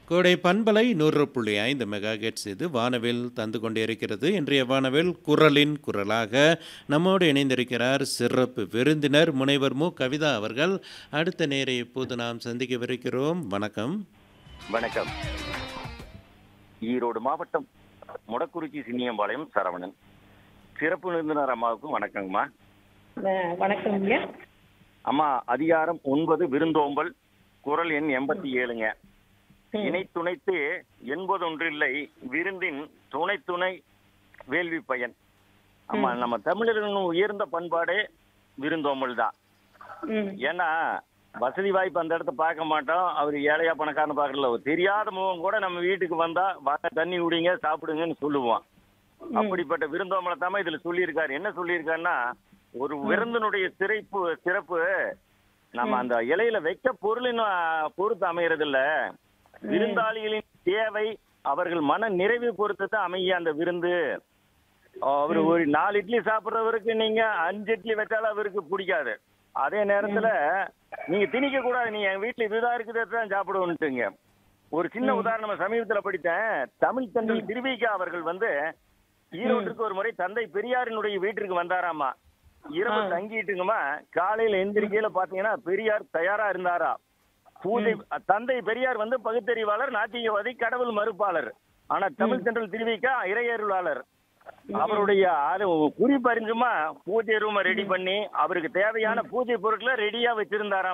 கோடை பண்பலை நூறு புள்ளி ஐந்து மெகா ஹெர்ட்ஸ் இது வானவில் தந்து கொண்டிருக்கிறது இன்றைய வானவில் குரலின் குரலாக நம்மோடு இணைந்திருக்கிறார் சிறப்பு விருந்தினர் முனைவர் மு கவிதா அவர்கள் அடுத்த நேரை இப்போது நாம் சந்திக்கவிருக்கிறோம் வணக்கம் வணக்கம் ஈரோடு மாவட்டம் முடக்குறிச்சி சின்னியம்பாளையம் சரவணன் சிறப்பு விருந்தினர் அம்மாவுக்கும் வணக்கங்கம்மா அஹ் வணக்கம்ங்க அம்மா அதிகாரம் ஒன்பது விருந்தோம்பல் குரல் எண் எண்பத்தி ஏழுங்க ம். இணை துணைத்து என்பதொன்றில்லை விருந்தின் துணை துணை வேள்வி பயன் ஆமா நம்ம தமிழர்களின் உயர்ந்த பண்பாடே விருந்தோம்பல் தான் ம் ஏன்னா வசதி வாய்ப்பு அந்த இடத்த பார்க்க மாட்டோம் அவர் ஏழையா பணக்காரன் பார்க்கல ஒரு தெரியாத முகம் கூட நம்ம வீட்டுக்கு வந்தா வாங்க தண்ணி குடிங்க சாப்பிடுங்கன்னு சொல்லுவோம் அப்படிப்பட்ட விருந்தோம்பலை தாம இதுல சொல்லியிருக்காரு என்ன சொல்லியிருக்காருன்னா ஒரு விருந்தினுடைய சிறப்பு சிறப்பு நம்ம அந்த இலையில வைக்க பொருளின் அஹ், பொறுத்து அமையறது இல்ல விருந்தாளிகளின் தேவை அவர்கள் மன நிறைவு பொறுத்து தான் அமைய அந்த விருந்து அவர் ஒரு நாலு இட்லி சாப்பிடுறவருக்கு நீங்க அஞ்சு இட்லி வச்சாலும் அவருக்கு பிடிக்காது அதே நேரத்துல நீங்க திணிக்க கூடாது நீ என் வீட்டுல இதுதான் இருக்குது தான் சாப்பிடுவோன்ட்டுங்க ஒரு சின்ன உதாரணம் சமீபத்துல படித்தேன் தமிழ் தந்தை திருவிகா அவர்கள் வந்து ஈரோட்டுக்கு ஒரு முறை தந்தை பெரியாரினுடைய வீட்டிற்கு வந்தாராமா இரவு தங்கிட்டுங்கம்மா காலையில எந்திரிக்கையில பாத்தீங்கன்னா பெரியார் தயாரா இருந்தாரா பூஜை தந்தை பெரியார் வந்து பகுத்தறிவாளர் நாத்திகவாதி கடவுள் மறுப்பாளர் ஆனா தமிழ் தென்றல் திருவிக்கா இறையருளாளர் அவருடைய அது குறிப்பறிஞ்சுமா பூஜை ரூமை ரெடி பண்ணி அவருக்கு தேவையான பூஜை பொருட்களை ரெடியா வச்சிருந்தாராம்